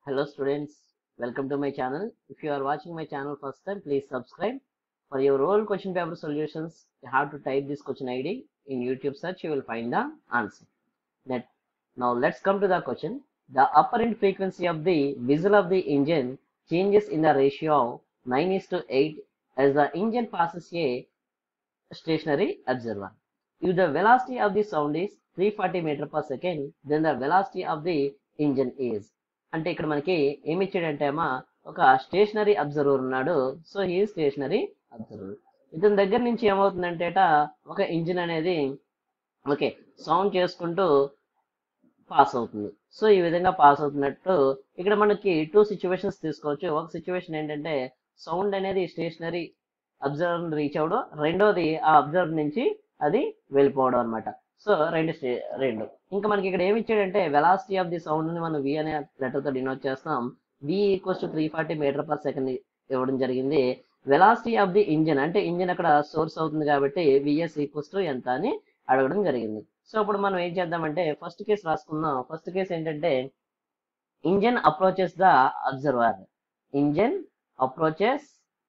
Hello students, welcome to my channel. If you are watching my channel first time, please subscribe. For your old question paper solutions, you have to type this question ID in YouTube search, you will find the answer. Net. Now let's come to the question. The upper end frequency of the whistle of the engine changes in the ratio of 9 is to 8 as the engine passes a stationary observer. If the velocity of the sound is 340 meter per second, then the velocity of the engine is. అంటే ఇక్కడ మనకి ఏమి ఇచ్చాడంటే అమ్మా ఒక stationary observer ఉన్నాడు so ఈ stationary observer ఇతని దగ్గర నుంచి ఏమవుతుందంటేట ఒక ఇంజిన్ అనేది ఓకే సౌండ్ చేసుకుంటూ పాస్ అవుతుంది సో ఈ విధంగా పాస్ అవుతున్నట్టు ఇక్కడ మనకి టూ సిచ్యువేషన్స్ తీసుకోవచ్చు ఒక సిచ్యువేషన్ ఏంటంటే సౌండ్ అనేది స్టేషనరీ అబ్జర్వర్ రీచ్ అవ్వడం రెండోది ఆ అబ్జర్వర్ నుంచి అది వెళ్ళిపోవడం అనమాట సో రెండు స్టే రెండు ఇంకా మనకి ఇక్కడ ఏమి ఇచ్చాడంటే వెలాసిటీ ఆఫ్ ది సౌండ్ ని మనం వి అనే లెటర్ తో డినోట్ చేస్తాం v equals to three forty metre per second ఇవ్వడం జరిగింది వెలాసిటీ ఆఫ్ ది ఇంజిన్ అంటే ఇంజిన్ అక్కడ సోర్స్ అవుతుంది కాబట్టి విఎస్ ఈక్వల్స్ టు ఎంత అని అడగడం జరిగింది సో ఇప్పుడు మనం ఏం చేద్దామంటే ఫస్ట్ కేసు రాసుకుందాం ఫస్ట్ కేసు ఏంటంటే engine approaches the observer engine approaches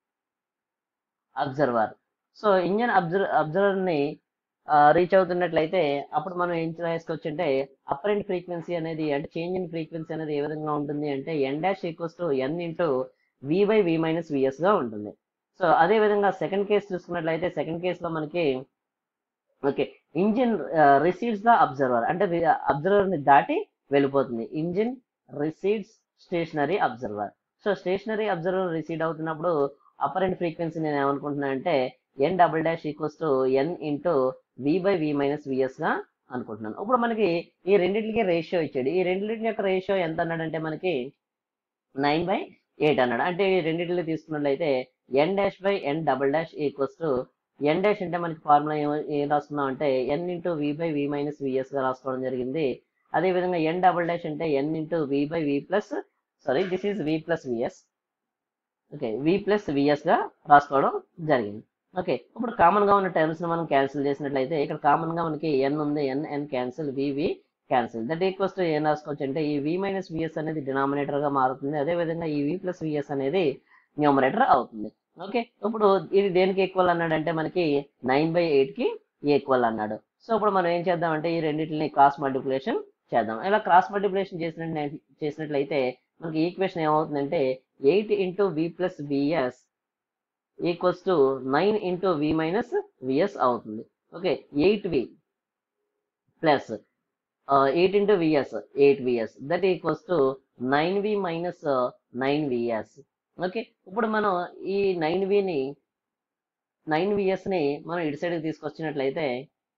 observer so engine observe observer ని రీచ్ అవుతున్నట్లయితే అప్పుడు మనం ఏం చేసుకోవచ్చు అంటే అపరెంట్ ఫ్రీక్వెన్సీ అనేది అంటే చేంజ్ ఇన్ ఫ్రీక్వెన్సీ అనేది ఏ విధంగా ఉంటుంది అంటే n dash equals to n into v by v minus v s గా ఉంటుంది సో అదే విధంగా సెకండ్ కేసు చూసుకున్నట్లయితే సెకండ్ కేసులో మనకి okay engine recedes the observer అంటే అబ్జర్వర్ ని దాటి వెళ్ళిపోతుంది engine recedes stationary observer so stationary observer recede అవుతున్నప్పుడు అపరెంట్ ఫ్రీక్వెన్సీ నేను ఏమనుకుంటున్నా అంటే n double dash equals to n into v by v minus v s గా అనుకుంటున్నాను ఇప్పుడు మనకి ఈ రెండింటికి రేషియో ఇచ్చాడు ఈ రెండింటి యొక్క రేషియో ఎంత అన్నాడంటే మనకి నైన్ బై ఎయిట్ అన్నాడు అంటే ఈ రెండింటిని తీసుకున్నట్లయితే n dash by n double dash equals to n dash అంటే మనకి ఫార్ములా ఏం రాసుకున్నాం అంటే n into v by v minus v s గా రాసుకోవడం జరిగింది అదే విధంగా ఎన్ డబుల్ డాష్ అంటే n into v by v plus sorry this is v plus v s okay v plus v s గా రాసుకోవడం జరిగింది ఓకే ఇప్పుడు కామన్ గా ఉన్న టర్మ్స్ ని మనం క్యాన్సిల్ చేసినట్లయితే ఇక్కడ కామన్ గా మనకి ఎన్ ఉంది n n cancel v v cancel that equals to ఏం రాసుకోవచ్చు అంటే ఈ వి మైనస్ విఎస్ అనేది డినామినేటర్ గా మారుతుంది అదే విధంగా ఈ వి ప్లస్ విఎస్ అనేది న్యూమరేటర్ అవుతుంది ఓకే ఇప్పుడు ఇది దేనికి ఈక్వల్ అన్నాడంటే మనకి నైన్ బై ఎయిట్ కి ఈక్వల్ అన్నాడు సో ఇప్పుడు మనం ఏం చేద్దామంటే ఈ రెండింటిని క్రాస్ మల్టిప్లికేషన్ చేద్దాం ఇలా క్రాస్ మల్టిప్లికేషన్ చేసినట్టు చేసినట్లయితే మనకి ఈక్వేషన్ ఏమవుతుందంటే eight into v plus v s equals to nine into v minus v s అవుతుంది okay eight v plus eight into v s eight v s that equals to nine v minus nine v s okay ఇప్పుడు మనం ఈ nine విని nine VS ని మనం ఇటు సైడ్కి తీసుకొచ్చినట్లయితే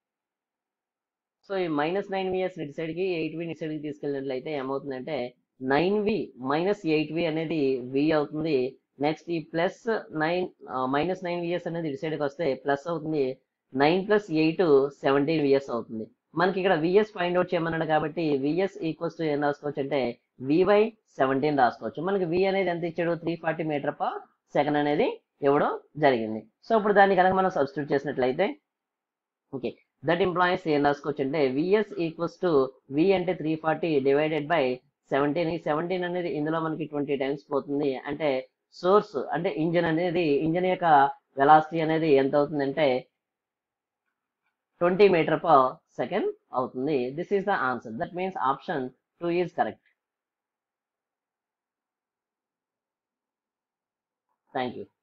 సో ఈ మైనస్ నైన్ విఎస్ ఇటు సైడ్కి ఎయిట్ వి ఇటు సైడ్కి తీసుకెళ్ళినట్లయితే ఏమవుతుందంటే nine v minus eight v అనేది వి అవుతుంది నెక్స్ట్ ఈ plus nine minus nine v s అనేది ఇటు సైడ్కి వస్తే ప్లస్ అవుతుంది nine plus eight seventeen v s అవుతుంది మనకి ఇక్కడ విఎస్ ఫైండ్ అవుట్ చేయమన్నాడు కాబట్టి విఎస్ ఈక్వల్స్ టు ఏం రాసుకోవచ్చు అంటే వివై సెవెంటీన్ రాసుకోవచ్చు మనకి వి అనేది ఎంత ఇచ్చాడు three forty metre per second అనేది ఇవ్వడం జరిగింది సో ఇప్పుడు దాన్ని కనుక మనం సబ్స్టిట్యూట్ చేసినట్లయితే ఓకే దట్ ఎంప్లాయీస్ ఏం రాసుకోవచ్చు అంటే విఎస్ ఈక్వల్స్ టు వి అంటే three forty divided by seventeen ఈ సెవెంటీన్ అనేది ఇందులో మనకి ట్వంటీ టైమ్స్ పోతుంది అంటే సోర్స్ అంటే ఇంజిన్ అనేది ఇంజిన్ యొక్క వెలాసిటీ అనేది ఎంత అవుతుందంటే ట్వంటీ మీటర్ పర్ సెకండ్ అవుతుంది this is the answer that means option two is correct thank you